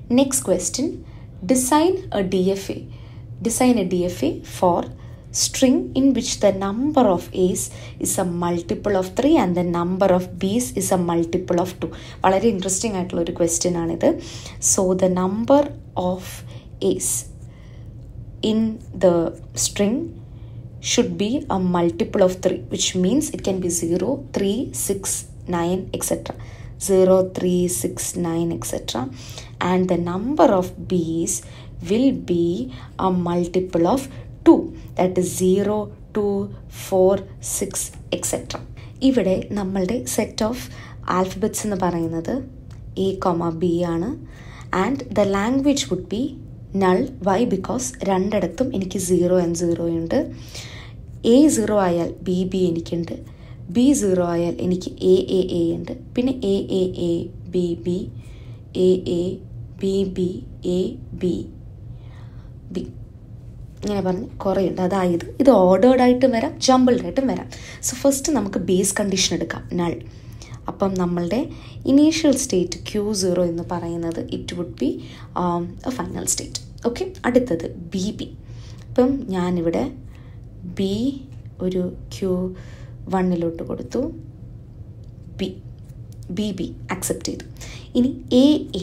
next question design a D F A design a D F A for string in which the number of a's is a multiple of 3 and the number of b's is a multiple of 2 വളരെ interesting ആയിട്ടുള്ള ഒരു question ആണിത് so the number of a's in the string should be a multiple of 3 which means it can be 0 3 6 9 etc 0 3 6 9 etc and the number of b's will be a multiple of 2 that is 0 2 4 6 etc ഇവിടെ നമ്മളുടെ set of alphabets എന്ന് പറയുന്നത് A comma B ആണ് and the language would be null why because രണ്ടിടത്തും എനിക്ക് zero and zero ഉണ്ട് A zero ആയാൽ B B എനിക്കുണ്ട് ബി സീറോ ആയാൽ എനിക്ക് എ എ എ ഉണ്ട് പിന്നെ A A A B B A A B B A B B ഇങ്ങനെ പറഞ്ഞ് കുറേ ഉണ്ട് അതായത് ഇത് ഓർഡേർഡ് ആയിട്ടും വരാം ജമ്പിൾഡ് ആയിട്ടും വരാം സോ ഫസ്റ്റ് നമുക്ക് ബേസ് കണ്ടീഷൻ എടുക്കാം നൾ അപ്പം നമ്മളുടെ ഇനീഷ്യൽ സ്റ്റേറ്റ് ക്യൂ സീറോ എന്ന് പറയുന്നത് it would be a final state okay അടുത്തത് ബി ബി ഇപ്പം ഞാനിവിടെ ബി ഒരു ക്യൂ വണ്ണിലോട്ട് കൊടുത്തു ബി ബി ബി അക്സെപ്റ്റ് ചെയ്തു ഇനി A A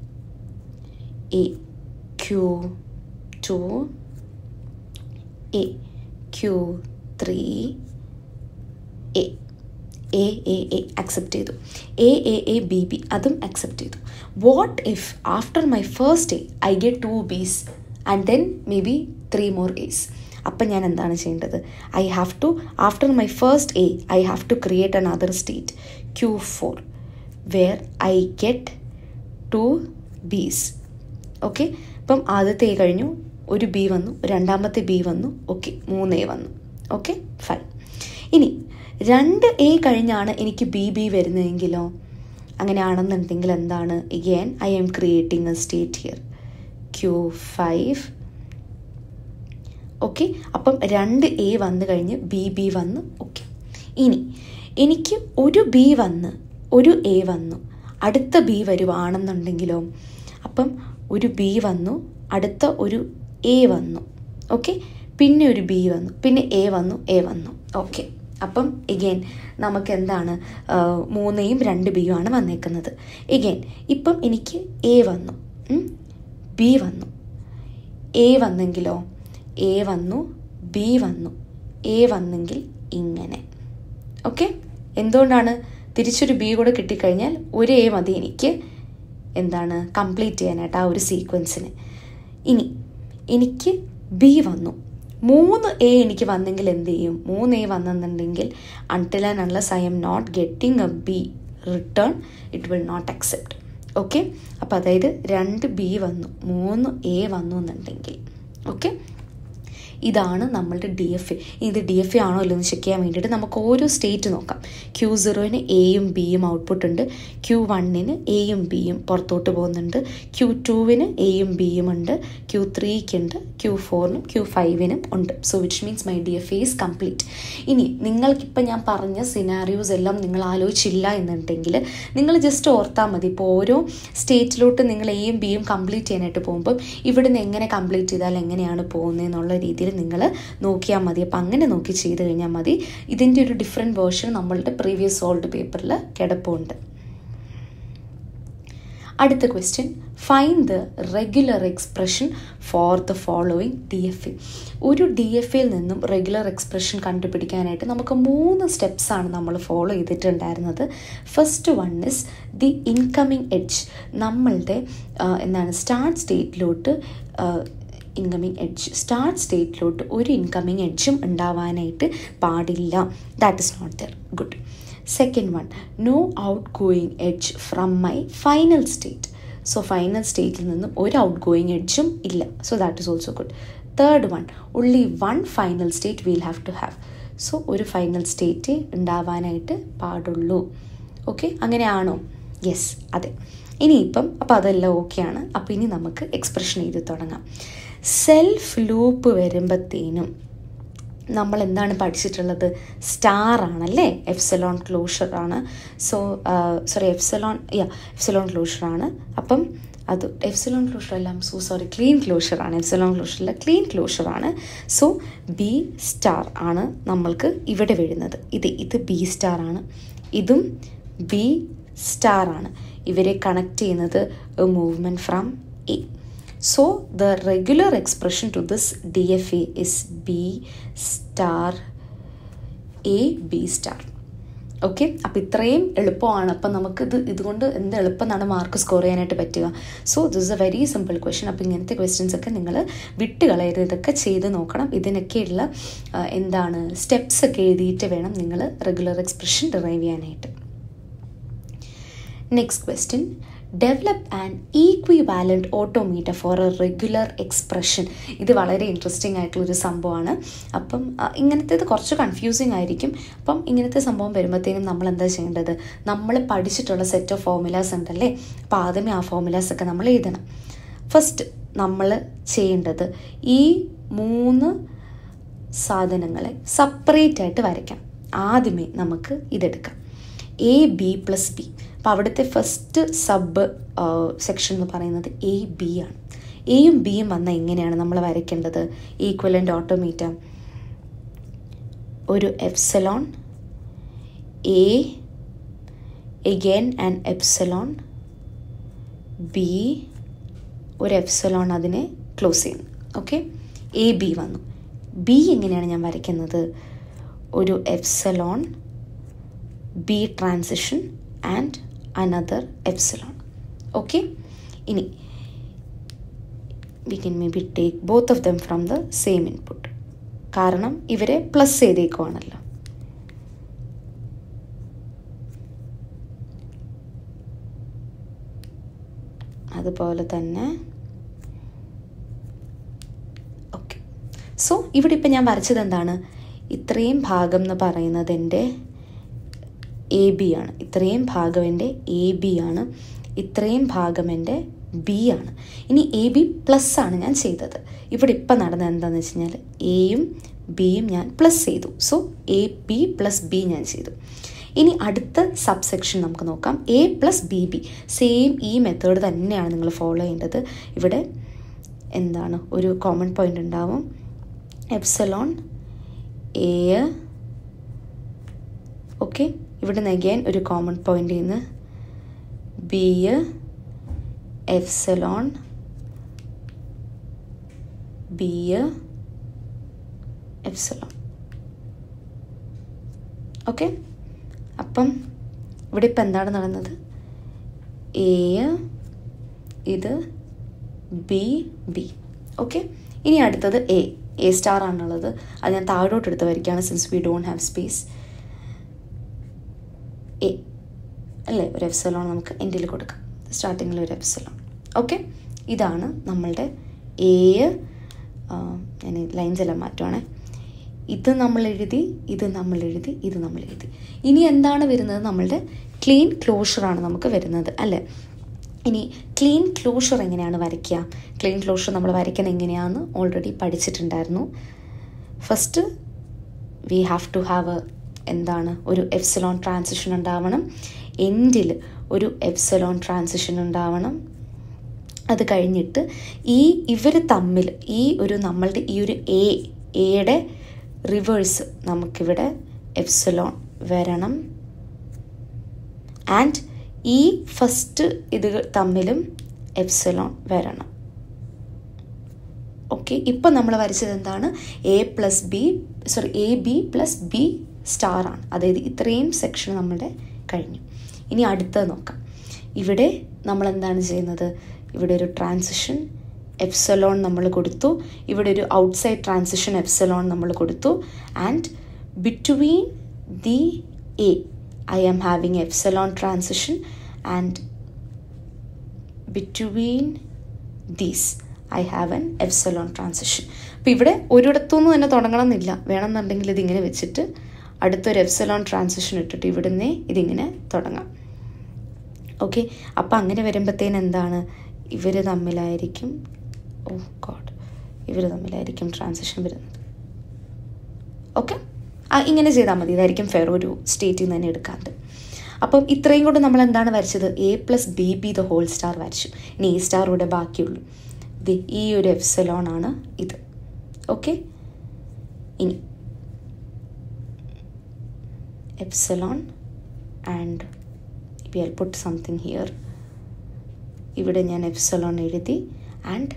A Q two A Q three A A A A accept ചെയ്തു A A A B B അതും accept ചെയ്തു what if after my first A I get two Bs and then maybe three more S അപ്പം ഞാൻ എന്താണ് ചെയ്യേണ്ടത് I have to after my first A I have to create another state Q four where I get two Bs okay ഇപ്പം ആദ്യത്തെ A കഴിഞ്ഞു ഒരു B വന്നു രണ്ടാമത്തെ ബി വന്നു ഓക്കെ മൂന്ന് എ വന്നു ഓക്കെ ഫൈൻ ഇനി രണ്ട് എ കഴിഞ്ഞാണ് എനിക്ക് ബി ബി വരുന്നതെങ്കിലോ അങ്ങനെയാണെന്നുണ്ടെങ്കിൽ എന്താണ് again I am creating a state here Q five okay അപ്പം രണ്ട് എ വന്നു കഴിഞ്ഞ് ബി ബി വന്നു ഓക്കെ ഇനി എനിക്ക് ഒരു ബി വന്ന് ഒരു എ വന്നു അടുത്ത ബി വരുവാണെന്നുണ്ടെങ്കിലോ അപ്പം ഒരു ബി വന്നു അടുത്ത ഒരു എ വന്നു ഓക്കെ പിന്നെ ഒരു ബി വന്നു പിന്നെ എ വന്നു എ വന്നു ഓക്കെ അപ്പം എഗെയിൻ നമുക്ക് എന്താണ് മൂന്നയും രണ്ട് ബിയും ആണ് വന്നേക്കുന്നത് എഗെയിൻ ഇപ്പം എനിക്ക് എ വന്നു ബി വന്നു എ വന്നെങ്കിലോ എ വന്നു ബി വന്നു എ വന്നെങ്കിൽ ഇങ്ങനെ ഓക്കെ എന്തുകൊണ്ടാണ് തിരിച്ചൊരു ബി കൂടെ കിട്ടിക്കഴിഞ്ഞാൽ ഒരു എ മതി എനിക്ക് എന്താണ് കംപ്ലീറ്റ് ചെയ്യാനായിട്ട് ആ ഒരു സീക്വൻസിന് ഇനി എനിക്ക് ബി വന്നു മൂന്ന് എ എനിക്ക് വന്നെങ്കിൽ എന്ത് ചെയ്യും മൂന്ന് എ വന്നെന്നുണ്ടെങ്കിൽ until and unless I'm not getting a B return it will not accept okay അപ്പോൾ അതായത് രണ്ട് ബി വന്നു മൂന്ന് എ വന്നു എന്നുണ്ടെങ്കിൽ ഓക്കെ ഇതാണ് നമ്മളുടെ ഡി എഫ് എ ഇത് ഡി എഫ് എ ആണോ അല്ലോ എന്ന് ചെക്ക് ചെയ്യാൻ വേണ്ടിയിട്ട് നമുക്ക് ഓരോ സ്റ്റേറ്റ് നോക്കാം ക്യൂ സീറോയിന് എയും ബിയും ഔട്ട്പുട്ട് ഉണ്ട് ക്യൂ വണ്ണിന് എയും ബിയും പുറത്തോട്ട് പോകുന്നുണ്ട് ക്യൂ ടുവിന് എയും ബിയും ഉണ്ട് ക്യൂ ത്രീക്കുണ്ട് ക്യൂ ഫോറിനും ക്യൂ ഫൈവിനും ഉണ്ട് so which means my D F A is complete ഇനി നിങ്ങൾക്കിപ്പോൾ ഞാൻ പറഞ്ഞ സിനാരിയോസ് എല്ലാം നിങ്ങൾ ആലോചിച്ചില്ല എന്നുണ്ടെങ്കിൽ നിങ്ങൾ ജസ്റ്റ് ഓർത്താൽ മതി ഇപ്പോൾ ഓരോ സ്റ്റേറ്റിലോട്ട് നിങ്ങൾ എയും ബിയും കംപ്ലീറ്റ് ചെയ്യാനായിട്ട് പോകുമ്പോൾ ഇവിടുന്ന് എങ്ങനെ കംപ്ലീറ്റ് ചെയ്താൽ എങ്ങനെയാണ് പോകുന്നത് എന്നുള്ള രീതിയിൽ നിങ്ങൾ നോക്കിയാൽ മതി അപ്പം അങ്ങനെ നോക്കി ചെയ്ത് കഴിഞ്ഞാൽ മതി ഇതിൻ്റെ ഒരു ഡിഫറെൻറ്റ് വേർഷൻ നമ്മളുടെ പ്രീവിയസ് സോൾഡ് പേപ്പറിൽ കിടപ്പുണ്ട് അടുത്ത question find the regular expression for the following D F A ഒരു ഡി എഫ് എയിൽ നിന്നും റെഗുലർ എക്സ്പ്രഷൻ കണ്ടുപിടിക്കാനായിട്ട് നമുക്ക് മൂന്ന് സ്റ്റെപ്സാണ് നമ്മൾ ഫോളോ ചെയ്തിട്ടുണ്ടായിരുന്നത് first one is the incoming edge നമ്മളുടെ എന്താണ് സ്റ്റാർട്ട് സ്റ്റേറ്റിലോട്ട് ഇൻകമിങ് എഡ്ജ് സ്റ്റാർട്ട് സ്റ്റേറ്റിലോട്ട് ഒരു ഇൻകമിങ് എഡ്ജും ഉണ്ടാവാനായിട്ട് പാടില്ല that is not there good second one no outgoing edge from my final state so final സ്റ്റേറ്റിൽ നിന്നും ഒരു ഔട്ട് ഗോയിങ് എഡ്ജും ഇല്ല so that is also good third one only one final state will have to have so ഒരു final state ഉണ്ടാവാനായിട്ട് പാടുള്ളൂ okay അങ്ങനെയാണോ yes അതെ ഇനിയിപ്പം അപ്പോൾ അതെല്ലാം ഓക്കെയാണ് അപ്പോൾ ഇനി നമുക്ക് എക്സ്പ്രഷൻ എഴുതി തുടങ്ങാം സെൽഫ് ലൂപ്പ് വരുമ്പോഴത്തേനും നമ്മൾ എന്താണ് പഠിച്ചിട്ടുള്ളത് സ്റ്റാർ ആണല്ലേ എഫ്സലോൺ ക്ലോഷർ ആണ് so sorry epsilon yeah epsilon closure ആണ് അപ്പം അത് എഫ്സലോൺ ക്ലോഷർ അല്ല സോ സോറി ക്ലീൻ ക്ലോഷർ ആണ് എഫ്സലോൺ ക്ലോഷറിൽ ക്ലീൻ ക്ലോഷർ ആണ് സോ ബി സ്റ്റാർ ആണ് നമ്മൾക്ക് ഇവിടെ വീഴുന്നത് ഇത് ഇത് ബി സ്റ്റാർ ആണ് ഇതും ബി സ്റ്റാർ ആണ് ഇവരെ കണക്ട് ചെയ്യുന്നത് movement from A so the regular expression to this D F A is B star A B star okay അപ്പം ഇത്രയും എളുപ്പമാണ് അപ്പം നമുക്കിത് ഇതുകൊണ്ട് എന്ത് എളുപ്പം എന്നാണ് മാർക്ക് സ്കോർ ചെയ്യാനായിട്ട് പറ്റുക so this a very simple question അപ്പോൾ ഇങ്ങനത്തെ ക്വസ്റ്റ്യൻസ് ഒക്കെ നിങ്ങൾ വിട്ട് കളയരുത് ഇതൊക്കെ ചെയ്ത് നോക്കണം ഇതിനൊക്കെയുള്ള ആ, എന്താണ് സ്റ്റെപ്സ് ഒക്കെ എഴുതിയിട്ട് വേണം നിങ്ങൾ റെഗുലർ എക്സ്പ്രഷൻ ഡിറൈവ് ചെയ്യാനായിട്ട് next question develop and equivalent automata for a regular expression ഇത് വളരെ ഇൻട്രസ്റ്റിംഗ് ആയിട്ടുള്ളൊരു സംഭവമാണ് അപ്പം ആ, ഇങ്ങനത്തേത് കുറച്ച് കൺഫ്യൂസിങ് ആയിരിക്കും അപ്പം ഇങ്ങനത്തെ സംഭവം വരുമ്പോഴത്തേനും നമ്മൾ എന്താ ചെയ്യേണ്ടത് നമ്മൾ പഠിച്ചിട്ടുള്ള സെറ്റ് ഓഫ് ഫോർമുലാസ് ഉണ്ടല്ലേ അപ്പോൾ ആദ്യമേ ആ ഫോർമുലാസ് ഒക്കെ നമ്മൾ എഴുതണം ഫസ്റ്റ് നമ്മൾ ചെയ്യേണ്ടത് ഈ മൂന്ന് സാധനങ്ങളെ സെപ്പറേറ്റ് ആയിട്ട് വരയ്ക്കാം ആദ്യമേ നമുക്ക് ഇതെടുക്കാം എ ബി പ്ലസ് ബി അപ്പോൾ അവിടുത്തെ ഫസ്റ്റ് സബ് സെക്ഷൻ എന്ന് പറയുന്നത് എ ബി ആണ് എയും ബിയും വന്നാൽ എങ്ങനെയാണ് നമ്മൾ വരയ്ക്കേണ്ടത് ഈക്വലൻ്റ് ഓട്ടോമീറ്റർ ഒരു epsilon A again and epsilon B ഒരു എഫ്സലോൺ അതിനെ ക്ലോസ് ചെയ്യുന്നു ഓക്കെ എ ബി വന്നു ബി എങ്ങനെയാണ് ഞാൻ വരയ്ക്കുന്നത് ഒരു epsilon B transition and another epsilon okay ഇനി we can maybe take both of them from the same input കാരണം ഇവരെ പ്ലസ് ചെയ്തേക്കുവാണല്ലോ അതുപോലെ തന്നെ ഓക്കെ സോ ഇവിടെ ഇപ്പം ഞാൻ വരച്ചത് എന്താണ് ഇത്രയും ഭാഗം എന്ന് പറയുന്നത് എൻ്റെ എ ബി ആണ് ഇത്രയും ഭാഗം എൻ്റെ എ ബി ആണ് ഇത്രയും ഭാഗം എൻ്റെ ബി ആണ് ഇനി എ ബി പ്ലസ് ആണ് ഞാൻ ചെയ്തത് ഇവിടെ ഇപ്പം നടന്നത് എന്താണെന്ന് വെച്ച് കഴിഞ്ഞാൽ എയും ബിയും ഞാൻ പ്ലസ് ചെയ്തു so A B plus B ഞാൻ ചെയ്തു ഇനി അടുത്ത സബ് സെക്ഷൻ നമുക്ക് നോക്കാം A plus B B same ഈ മെത്തേഡ് തന്നെയാണ് നിങ്ങൾ ഫോളോ ചെയ്യേണ്ടത് ഇവിടെ എന്താണ് ഒരു കോമൺ പോയിന്റ് ഉണ്ടാവും എപ്സലോൺ എ ഓക്കെ ഇവിടെ നിന്ന് അഗൈൻ ഒരു കോമൺ പോയിന്റിൽ നിന്ന് B epsilon B epsilon okay അപ്പം ഇവിടെ ഇപ്പം എന്താണ് നടന്നത് എ ഇത് ബി ബി ഓക്കെ ഇനി അടുത്തത് എ എ സ്റ്റാർ ആണുള്ളത് അത് ഞാൻ താഴോട്ട് എടുത്ത് വരികയാണ് since we don't have space A അല്ലേ ഒരു എഫ്സലോൺ നമുക്ക് എൻഡിൽ കൊടുക്കാം സ്റ്റാർട്ടിങ്ങിൽ ഒരു എഫ്സലോൺ ഓക്കെ ഇതാണ് നമ്മളുടെ എ ഞാൻ ലൈൻസ് എല്ലാം മാറ്റുവാണേ ഇത് നമ്മൾ എഴുതി ഇത് നമ്മൾ എഴുതി ഇത് നമ്മൾ എഴുതി ഇനി എന്താണ് വരുന്നത് നമ്മളുടെ ക്ലീൻ ക്ലോഷറാണ് നമുക്ക് വരുന്നത് അല്ലേ ഇനി ക്ലീൻ ക്ലോഷർ എങ്ങനെയാണ് വരയ്ക്കുക ക്ലീൻ ക്ലോഷർ നമ്മൾ വരയ്ക്കുന്നത് എങ്ങനെയാണെന്ന് ഓൾറെഡി പഠിച്ചിട്ടുണ്ടായിരുന്നു first we have to have എന്താണ് ഒരു എഫ്സലോൺ ട്രാൻസിഷൻ ഉണ്ടാവണം എൻഡിൽ ഒരു എഫ്സലോൺ ട്രാൻസിഷൻ ഉണ്ടാവണം അത് കഴിഞ്ഞിട്ട് ഈ ഇവർ തമ്മിൽ ഈ ഒരു നമ്മളുടെ ഈ ഒരു എ എയുടെ റിവേഴ്സ് നമുക്കിവിടെ എഫ്സലോൺ വരണം ആൻഡ് ഈ ഫസ്റ്റ് ഇത് തമ്മിലും എഫ്സലോൺ വരണം ഓക്കെ ഇപ്പം നമ്മൾ വരച്ചത് എന്താണ് A plus B sorry A B plus B star ആണ് അതായത് ഇത്രയും സെക്ഷൻ നമ്മുടെ കഴിഞ്ഞു ഇനി അടുത്തത് നോക്കാം ഇവിടെ നമ്മൾ എന്താണ് ചെയ്യുന്നത് ഇവിടെ ഒരു ട്രാൻസിഷൻ എഫ്സലോൺ നമ്മൾ കൊടുത്തു ഇവിടെ ഒരു ഔട്ട്സൈഡ് ട്രാൻസിഷൻ എഫ്സലോൺ നമ്മൾ കൊടുത്തു and between the A I am having epsilon transition and between these I have an epsilon transition അപ്പോൾ ഇവിടെ ഒരിടത്തുനിന്ന് തന്നെ തുടങ്ങണമെന്നില്ല വേണമെന്നുണ്ടെങ്കിൽ ഇതിങ്ങനെ വെച്ചിട്ട് അടുത്തൊരു എഫ്സലോൺ ട്രാൻസിഷൻ ഇട്ടിട്ട് ഇവിടുന്ന് ഇതിങ്ങനെ തുടങ്ങാം ഓക്കെ അപ്പോൾ അങ്ങനെ വരുമ്പോഴത്തേന് എന്താണ് ഇവർ തമ്മിലായിരിക്കും ഓ ഗോഡ് ഇവർ തമ്മിലായിരിക്കും ട്രാൻസിഷൻ വരുന്നത് ഓക്കെ ആ ഇങ്ങനെ ചെയ്താൽ മതി ഇതായിരിക്കും ഫെയർ ഒരു സ്റ്റേറ്റിൽ നിന്ന് തന്നെ എടുക്കാണ്ട് അപ്പം ഇത്രയും കൊണ്ട് നമ്മൾ എന്താണ് വരച്ചത് A plus B B the whole star വരച്ചു ഇനി എ സ്റ്റാർ ഇവിടെ ബാക്കിയുള്ളൂ ഇത് ഈ ഒരു എഫ്സലോൺ ആണ് ഇത് ഓക്കെ ഇനി epsilon and we'll put something here ഇവിടെ ഞാൻ എപ്സലോൺ എഴുതി and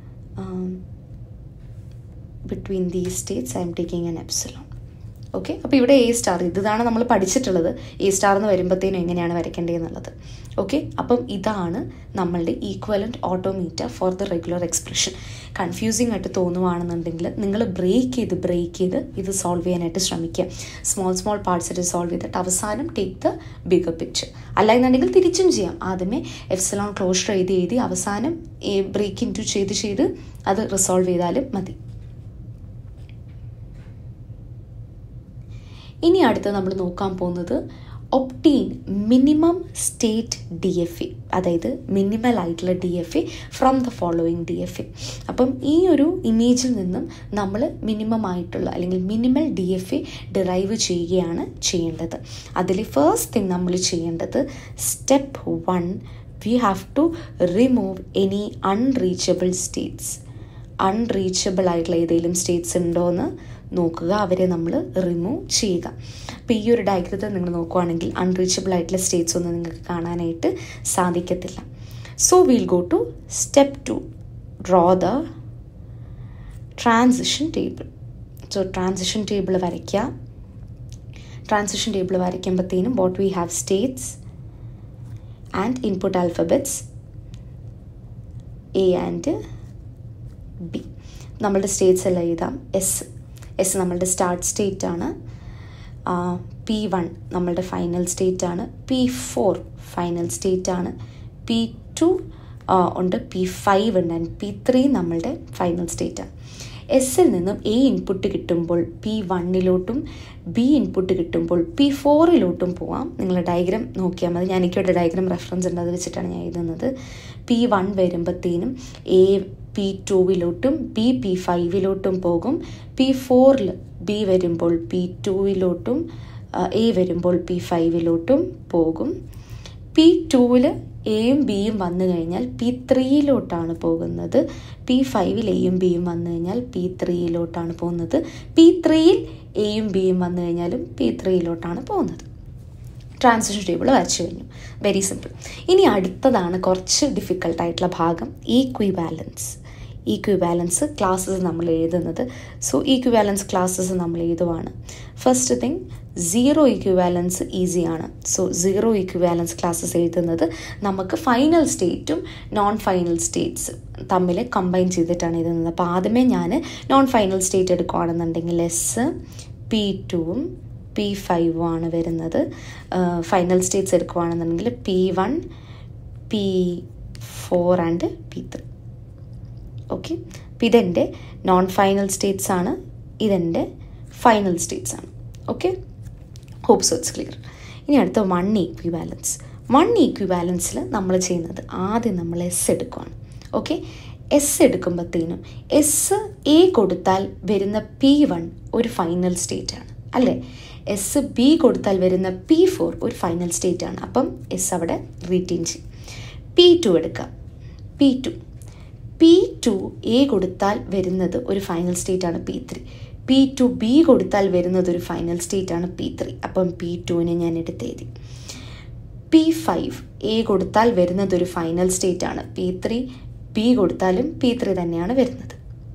between these states I'm taking an epsilon okay അപ്പോൾ ഇവിടെ എ സ്റ്റാർ ഇതാണ് നമ്മൾ പഠിച്ചിട്ടുള്ളത് എ സ്റ്റാർ എന്ന് വരുമ്പോഴത്തേനും എങ്ങനെയാണ് വരയ്ക്കേണ്ടതെന്നുള്ളത് ഓക്കെ അപ്പം ഇതാണ് നമ്മളുടെ equivalent automata for the regular expression confusing ആയിട്ട് തോന്നുവാണെന്നുണ്ടെങ്കിൽ നിങ്ങൾ ബ്രേക്ക് ചെയ്ത് ബ്രേക്ക് ചെയ്ത് ഇത് സോൾവ് ചെയ്യാനായിട്ട് ശ്രമിക്കുക സ്മോൾ സ്മോൾ പാർട്സ് ആയിട്ട് സോൾവ് ചെയ്തിട്ട് അവസാനം ടേക്ക് ദ ബിഗർ പിക്ചർ അല്ല എന്നുണ്ടെങ്കിൽ തിരിച്ചും ചെയ്യാം ആദ്യമേ എഫ്സലോൺ ക്ലോഷർ എഴുതി എഴുതി അവസാനം ബ്രേക്ക് ഇൻ ടു ചെയ്ത് ചെയ്ത് അത് റിസോൾവ് ചെയ്താലും മതി ഇനി അടുത്ത് നമ്മൾ നോക്കാൻ പോകുന്നത് obtain minimum state D F A അതായത് മിനിമൽ ആയിട്ടുള്ള D F A from the following D F A അപ്പം ഈ ഒരു ഇമേജിൽ നിന്നും നമ്മൾ മിനിമം ആയിട്ടുള്ള അല്ലെങ്കിൽ minimal D F A derive ചെയ്യുകയാണ് ചെയ്യേണ്ടത് അതിൽ ഫസ്റ്റ് തിങ് നമ്മൾ ചെയ്യേണ്ടത് step one we have to remove any unreachable states unreachable ആയിട്ടുള്ള ഏതെങ്കിലും സ്റ്റേറ്റ്സ് ഉണ്ടോ എന്ന് നോക്കുക അവരെ നമ്മൾ റിമൂവ് ചെയ്യുക അപ്പോൾ ഈ ഒരു ഡയഗ്രത്തിൽ നിങ്ങൾ നോക്കുവാണെങ്കിൽ അൺറീച്ചബിൾ ആയിട്ടുള്ള സ്റ്റേറ്റ്സ് ഒന്നും നിങ്ങൾക്ക് കാണാനായിട്ട് സാധിക്കത്തില്ല so will go to step two draw the transition table so transition table വരയ്ക്കുക ട്രാൻസിഷൻ ടേബിൾ വരയ്ക്കുമ്പോഴത്തേനും what we have states and input alphabets A and B നമ്മളുടെ സ്റ്റേറ്റ്സ് എല്ലാം എഴുതാം എസ് എസ് നമ്മളുടെ സ്റ്റാർട്ട് സ്റ്റേറ്റ് ആണ് പി വൺ നമ്മളുടെ final state ആണ് P four final state ആണ് പി ടു ഉണ്ട് പി ഫൈവ് ഉണ്ട് ആൻഡ് പി ത്രീ നമ്മളുടെ ഫൈനൽ സ്റ്റേറ്റ് ആണ് എസ്സിൽ നിന്നും എ ഇൻപുട്ട് കിട്ടുമ്പോൾ പി വണ്ണിലോട്ടും ബി ഇൻപുട്ട് കിട്ടുമ്പോൾ പി ഫോറിലോട്ടും പോവാം നിങ്ങൾ ഡയഗ്രാം നോക്കിയാൽ മതി ഞാൻ എനിക്കിവിടെ ഡയഗ്രാം റെഫറൻസ് ഉണ്ട് അത് വെച്ചിട്ടാണ് ഞാൻ എഴുതുന്നത് പി വൺ വരുമ്പോഴത്തേനും എ പി ടുവിലോട്ടും ബി പി ഫൈവിലോട്ടും പോകും പി ഫോറിൽ ബി വരുമ്പോൾ പി ടുവിലോട്ടും എ വരുമ്പോൾ പി ഫൈവിലോട്ടും പോകും പി ടുവിൽ എയും ബിയും വന്നു കഴിഞ്ഞാൽ പി ത്രീയിലോട്ടാണ് പോകുന്നത് പി ഫൈവിൽ എയും ബിയും വന്നു കഴിഞ്ഞാൽ പി ത്രീയിലോട്ടാണ് പോകുന്നത് പി ത്രീയിൽ എയും ബിയും വന്നു കഴിഞ്ഞാലും പി ത്രീയിലോട്ടാണ് പോകുന്നത് ട്രാൻസിഷൻ ടേബിൾ വരച്ചു കഴിഞ്ഞു വെരി സിമ്പിൾ ഇനി അടുത്തതാണ് കുറച്ച് ഡിഫിക്കൽട്ടായിട്ടുള്ള ഭാഗം equivalence equivalence classes നമ്മൾ എഴുതുന്നത് സോ ഈക്വി ബാലൻസ് ക്ലാസ്സസ് നമ്മൾ എഴുതുവാണ് ഫസ്റ്റ് തിങ് സീറോ ഈക്വിവാലൻസ് ഈസിയാണ് സോ സീറോ ഈക്വിവാലൻസ് ക്ലാസ്സസ് എഴുതുന്നത് നമുക്ക് ഫൈനൽ സ്റ്റേറ്റും നോൺ ഫൈനൽ സ്റ്റേറ്റ്സ് തമ്മിൽ കമ്പൈൻ ചെയ്തിട്ടാണ് എഴുതുന്നത് അപ്പോൾ ആദ്യമേ ഞാൻ നോൺ ഫൈനൽ സ്റ്റേറ്റ് എടുക്കുകയാണെന്നുണ്ടെങ്കിൽ എസ് പി ടുവും പി ഫൈവും ആണ് വരുന്നത് ഫൈനൽ സ്റ്റേറ്റ്സ് എടുക്കുകയാണെന്നുണ്ടെങ്കിൽ P one P four and P three okay അപ്പം ഇതെൻ്റെ നോൺ ഫൈനൽ സ്റ്റേറ്റ്സ് ആണ് ഇതെൻ്റെ ഫൈനൽ സ്റ്റേറ്റ്സ് ആണ് okay hope so it's clear ഇനി അടുത്ത വൺ ഈക്വി ബാലൻസ് വൺ ഈക്വി ബാലൻസിൽ നമ്മൾ ചെയ്യുന്നത് ആദ്യം നമ്മൾ എസ് എടുക്കുകയാണ് ഓക്കെ എസ് എടുക്കുമ്പോഴത്തേനും എസ് എ കൊടുത്താൽ വരുന്ന പി വൺ ഒരു ഫൈനൽ സ്റ്റേറ്റ് ആണ് അല്ലേ എസ് ബി കൊടുത്താൽ വരുന്ന പി ഫോർ ഒരു ഫൈനൽ സ്റ്റേറ്റ് ആണ് അപ്പം എസ് അവിടെ റീറ്റെയിൻ ചെയ്യും പി ടു എടുക്കാം P two P two A കൊടുത്താൽ വരുന്നത് ഒരു ഫൈനൽ സ്റ്റേറ്റ് ആണ് P three P two B കൊടുത്താൽ വരുന്നത് ഒരു ഫൈനൽ സ്റ്റേറ്റ് ആണ് പി ത്രീ അപ്പം പി ടുവിനെ ഞാൻ എടുത്തെഴുതി പി ഫൈവ് എ കൊടുത്താൽ വരുന്നത് ഒരു ഫൈനൽ സ്റ്റേറ്റ് ആണ് പി ത്രീ ബി കൊടുത്താലും പി ത്രീ തന്നെയാണ് വരുന്നത്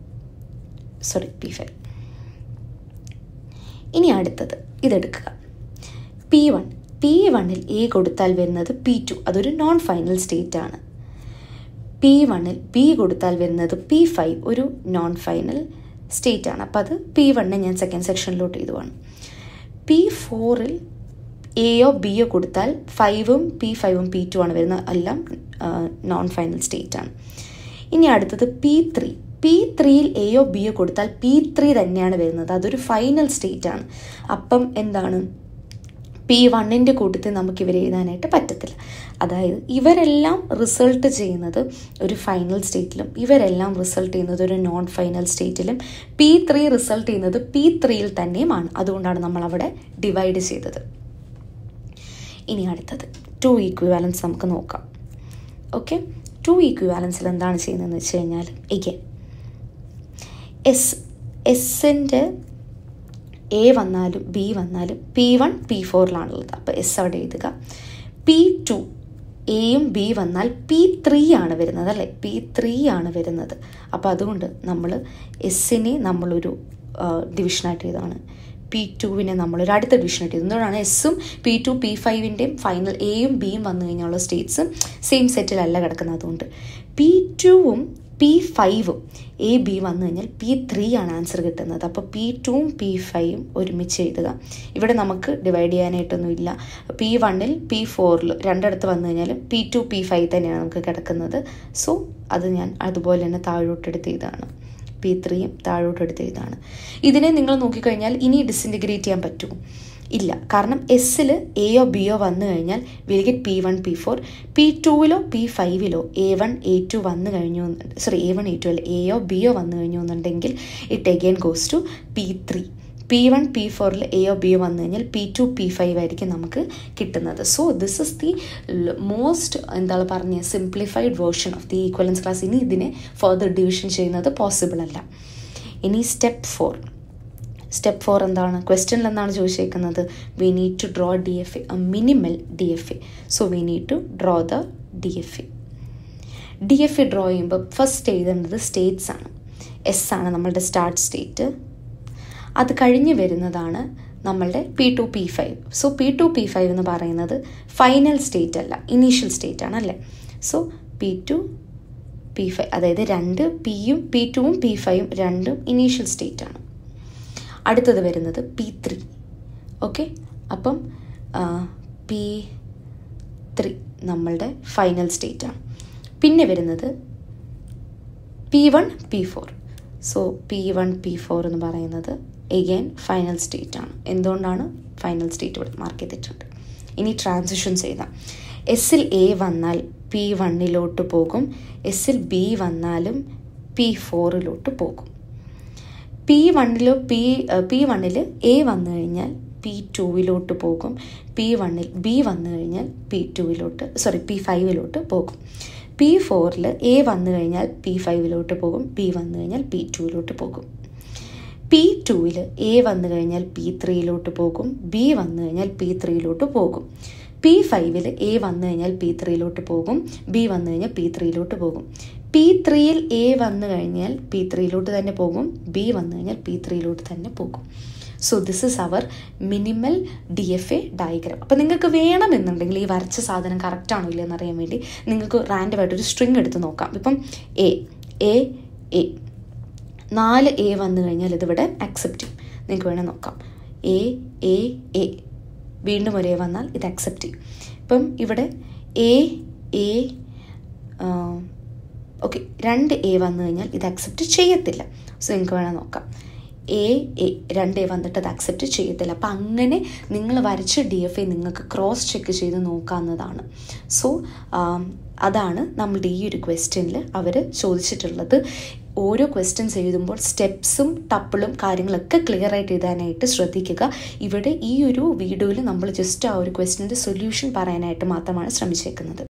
സോറി പി ഫൈവ് ഇനി അടുത്തത് ഇതെടുക്കുക പി വൺ പി വണ്ണിൽ എ കൊടുത്താൽ വരുന്നത് പി ടു അതൊരു നോൺ ഫൈനൽ സ്റ്റേറ്റ് ആണ് പി വണ്ണിൽ ബി കൊടുത്താൽ വരുന്നത് പി ഫൈവ് ഒരു നോൺ ഫൈനൽ സ്റ്റേറ്റ് ആണ് അപ്പോൾ അത് പി വണ്ണിനെ ഞാൻ സെക്കൻഡ് സെക്ഷനിലോട്ട് എഴുതുവാണ് പി ഫോറിൽ എയോ ബിയോ കൊടുത്താൽ ഫൈവും പി ഫൈവും പി ടു ആണ് വരുന്നത് എല്ലാം നോൺ ഫൈനൽ സ്റ്റേറ്റ് ആണ് ഇനി അടുത്തത് പി ത്രീ പി ത്രീയിൽ എയോ ബിയോ കൊടുത്താൽ പി ത്രീ തന്നെയാണ് വരുന്നത് അതൊരു ഫൈനൽ സ്റ്റേറ്റ് ആണ് അപ്പം എന്താണ് പി വണ്ണിൻ്റെ കൂട്ടത്തിൽ നമുക്ക് ഇവരെ എഴുതാനായിട്ട് പറ്റത്തില്ല അതായത് ഇവരെല്ലാം റിസൾട്ട് ചെയ്യുന്നത് ഒരു ഫൈനൽ സ്റ്റേറ്റിലും ഇവരെല്ലാം റിസൾട്ട് ചെയ്യുന്നത് ഒരു നോൺ ഫൈനൽ സ്റ്റേറ്റിലും പി ത്രീ റിസൾട്ട് ചെയ്യുന്നത് പി ത്രീയിൽ തന്നെയുമാണ് അതുകൊണ്ടാണ് നമ്മൾ അവിടെ ഡിവൈഡ് ചെയ്തത് ഇനി അടുത്തത് ടു ഈക്വിവാലൻസ് നമുക്ക് നോക്കാം ഓക്കെ ടു ഈക്വിവാലൻസിൽ എന്താണ് ചെയ്യുന്നതെന്ന് വെച്ച് കഴിഞ്ഞാൽ എഗെയിൻ എസ് എസിൻ്റെ എ വന്നാലും ബി വന്നാലും പി വൺ പി ഫോറിലാണുള്ളത് അപ്പോൾ എസ് അവിടെ എഴുതുക പി ടു എയും ബി വന്നാൽ പി ത്രീ ആണ് വരുന്നത് അല്ലേ പി ത്രീ ആണ് വരുന്നത് അപ്പോൾ അതുകൊണ്ട് നമ്മൾ എസ്സിനെ നമ്മളൊരു ഡിവിഷനായിട്ട് ചെയ്തതാണ് പി ടുവിനെ നമ്മളൊരു അടുത്ത ഡിവിഷനായിട്ട് ചെയ്തു എന്തുകൊണ്ടാണ് എസ്സും പി ടു പി ഫൈവിൻ്റെയും ഫൈനൽ എയും ബിയും വന്നു കഴിഞ്ഞുള്ള സ്റ്റേറ്റ്സും സെയിം സെറ്റിലല്ല കിടക്കുന്നത് അതുകൊണ്ട് പി ടുവും പി ഫൈവും എ ബി വന്നു കഴിഞ്ഞാൽ പി ത്രീ ആണ് ആൻസർ കിട്ടുന്നത് അപ്പോൾ പി ടുവും പി ഫൈവും ഒരുമിച്ച് എഴുതുക ഇവിടെ നമുക്ക് ഡിവൈഡ് ചെയ്യാനായിട്ടൊന്നുമില്ല പി വണ്ണിൽ പി ഫോറിൽ രണ്ടിടത്ത് വന്നു കഴിഞ്ഞാൽ പി ടു പി ഫൈവ് തന്നെയാണ് നമുക്ക് കിടക്കുന്നത് സോ അത് ഞാൻ അതുപോലെ തന്നെ താഴോട്ടെടുത്ത് ചെയ്താണ് പി ത്രീയും താഴോട്ടെടുത്ത് ചെയ്താണ് ഇതിനെ നിങ്ങൾ നോക്കിക്കഴിഞ്ഞാൽ ഇനി ഡിസിൻറ്റിഗ്രേറ്റ് ചെയ്യാൻ പറ്റുമോ ഇല്ല കാരണം എസ്സിൽ എയോ ബിയോ വന്നു കഴിഞ്ഞാൽ will get P one P four P ടുവിലോ പി ഫൈവിലോ എ വൺ എ ടു വന്നു കഴിഞ്ഞു sorry A one A two അല്ല എയോ ബിയോ വന്നു കഴിഞ്ഞു എന്നുണ്ടെങ്കിൽ it again goes to P three P one P ഫോറിൽ എയോ ബിയോ വന്നു കഴിഞ്ഞാൽ പി ടു പി ഫൈവ് ആയിരിക്കും നമുക്ക് കിട്ടുന്നത് so this is the most എന്താണ് പറഞ്ഞ simplified version of the equivalence class ഇനി ഇതിനെ ഫർദർ ഡിവിഷൻ ചെയ്യുന്നത് പോസിബിൾ അല്ല ഇനി സ്റ്റെപ്പ് ഫോർ സ്റ്റെപ്പ് ഫോർ എന്താണ് ക്വസ്റ്റ്യനിൽ എന്താണ് ചോദിച്ചേക്കുന്നത് we need to draw D F A minimal D F A so we need to draw the D F A D F A draw ചെയ്യുമ്പോൾ first എഴുതേണ്ടത് states ആണ് S ആണ് നമ്മളുടെ start state അത് കഴിഞ്ഞ് വരുന്നതാണ് നമ്മളുടെ P two P five so P two P five എന്ന് പറയുന്നത് ഫൈനൽ സ്റ്റേറ്റ് അല്ല ഇനീഷ്യൽ സ്റ്റേറ്റ് ആണ് അല്ലേ so P two P five അതായത് രണ്ട് പിയും പി ടുവും പി ഫൈവും രണ്ടും ഇനീഷ്യൽ സ്റ്റേറ്റ് ആണ് അടുത്തത് വരുന്നത് പി ത്രീ ഓക്കെ അപ്പം പി ത്രീ നമ്മളുടെ ഫൈനൽ സ്റ്റേറ്റ് ആണ് പിന്നെ വരുന്നത് P one P four so P one P four എന്ന് പറയുന്നത് എഗെയിൻ ഫൈനൽ സ്റ്റേറ്റ് ആണ് എന്തുകൊണ്ടാണ് ഫൈനൽ സ്റ്റേറ്റ് ഇവിടെ മാർക്ക് ചെയ്തിട്ടുണ്ട് ഇനി ട്രാൻസിഷൻസ് എഴുതാം എസ്സിൽ എ വന്നാൽ പി വണ്ണിലോട്ട് പോകും എസ്സിൽ ബി വന്നാലും പി ഫോറിലോട്ട് പോകും പി വണ്ണിലോ പി പി വണ്ണിൽ എ വന്നു കഴിഞ്ഞാൽ പി ടുവിലോട്ട് പോകും പി വണ്ണിൽ ബി വന്നു കഴിഞ്ഞാൽ പി ടുവിലോട്ട് സോറി പി ഫൈവിലോട്ട് പോകും പി ഫോറിൽ എ വന്നു കഴിഞ്ഞാൽ പി ഫൈവിലോട്ട് പോകും ബി വന്നു കഴിഞ്ഞാൽ പി ടുവിലോട്ട് പോകും പി ടുവിൽ എ വന്നു കഴിഞ്ഞാൽ പി ത്രീയിലോട്ട് പോകും ബി വന്നു കഴിഞ്ഞാൽ പി ത്രീയിലോട്ട് പോകും പി ഫൈവിൽ എ വന്നു കഴിഞ്ഞാൽ പി ത്രീയിലോട്ട് പോകും ബി വന്നു കഴിഞ്ഞാൽ പി ത്രീയിലോട്ട് പോകും പി ത്രീയിൽ എ വന്നു കഴിഞ്ഞാൽ പി ത്രീയിലോട്ട് തന്നെ പോകും ബി വന്നു കഴിഞ്ഞാൽ പി ത്രീയിലോട്ട് തന്നെ പോകും so this is our minimal D F A diagram അപ്പം നിങ്ങൾക്ക് വേണമെന്നുണ്ടെങ്കിൽ ഈ വരച്ച സാധനം കറക്റ്റ് ആണോ ഇല്ലെന്ന് അറിയാൻ വേണ്ടി നിങ്ങൾക്ക് റാൻഡമായിട്ട് ഒരു സ്ട്രിങ് എടുത്ത് നോക്കാം ഇപ്പം എ എ എ നാല് എ വന്നു കഴിഞ്ഞാൽ ഇതിവിടെ അക്സെപ്റ്റ് ചെയ്യും നിങ്ങൾക്ക് വേണേൽ നോക്കാം എ എ എ വീണ്ടും ഒരേ വന്നാൽ ഇത് അക്സെപ്റ്റ് ചെയ്യും ഇപ്പം ഇവിടെ എ എ ഓക്കെ രണ്ട് എ വന്നു കഴിഞ്ഞാൽ ഇത് അക്സെപ്റ്റ് ചെയ്യത്തില്ല സോ നിങ്ങൾക്ക് വേണേൽ നോക്കാം എ എ രണ്ട് എ വന്നിട്ട് അത് അക്സെപ്റ്റ് ചെയ്യത്തില്ല അപ്പം അങ്ങനെ നിങ്ങൾ വരച്ച ഡി എഫ് എ നിങ്ങൾക്ക് ക്രോസ് ചെക്ക് ചെയ്ത് നോക്കാവുന്നതാണ് സോ അതാണ് നമ്മളുടെ ഈ ഒരു ക്വസ്റ്റ്യനിൽ അവർ ചോദിച്ചിട്ടുള്ളത് ഓരോ ക്വസ്റ്റ്യൻസ് എഴുതുമ്പോൾ സ്റ്റെപ്സും ടപ്പിളും കാര്യങ്ങളൊക്കെ ക്ലിയർ ആയിട്ട് എഴുതാനായിട്ട് ശ്രദ്ധിക്കുക ഇവിടെ ഈ ഒരു വീഡിയോയിൽ നമ്മൾ ജസ്റ്റ് ആ ഒരു ക്വസ്റ്റ്യൻ്റെ സൊല്യൂഷൻ പറയാനായിട്ട് മാത്രമാണ് ശ്രമിച്ചേക്കുന്നത്